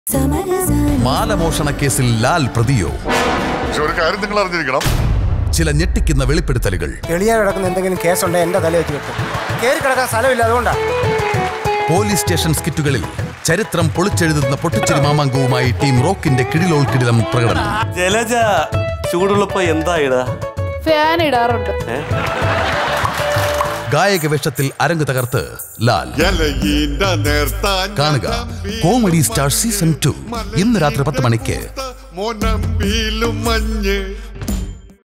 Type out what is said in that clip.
മാലമോഷണ കേസിൽ ലാൽ പ്രതിയോ പക്ഷെ ഒരു കാര്യം നിങ്ങൾ അറിഞ്ഞിരിക്കണം ചില ഞെട്ടിക്കുന്ന വെളിപ്പെടുത്തലുകൾ എളിയാൻ കിടക്കുന്ന എന്തെങ്കിലും കേസുണ്ടെങ്കിൽ എന്റെ തല വെച്ച് കിട്ടും കയറി കിടക്കാൻ സ്ഥലമില്ല അതുകൊണ്ടാണ് പോലീസ് സ്റ്റേഷൻ സ്കിറ്റുകളിൽ ചരിത്രം പൊളിച്ചെഴുതുന്ന പൊട്ടിച്ചിരി മാമാങ്കവുമായി ടീം റോക്കിന്റെ കിടിലോൾ കിടിലം പ്രകടനം ജലജ ചൂടുള്ളപ്പോ എന്താ ഇടാ ഫാൻ ഇടാറുണ്ട് ഗായക വേഷത്തിൽ അരങ്ങ് തകർത്ത് ലാൽ എലയീന്റെ നേർത്താൻ കാണുക കോമഡി സ്റ്റാർ സീസൺ ടു ഇന്ന് രാത്രി പത്ത് മണിക്ക് മോനമ്പിയിലും മഞ്ഞ്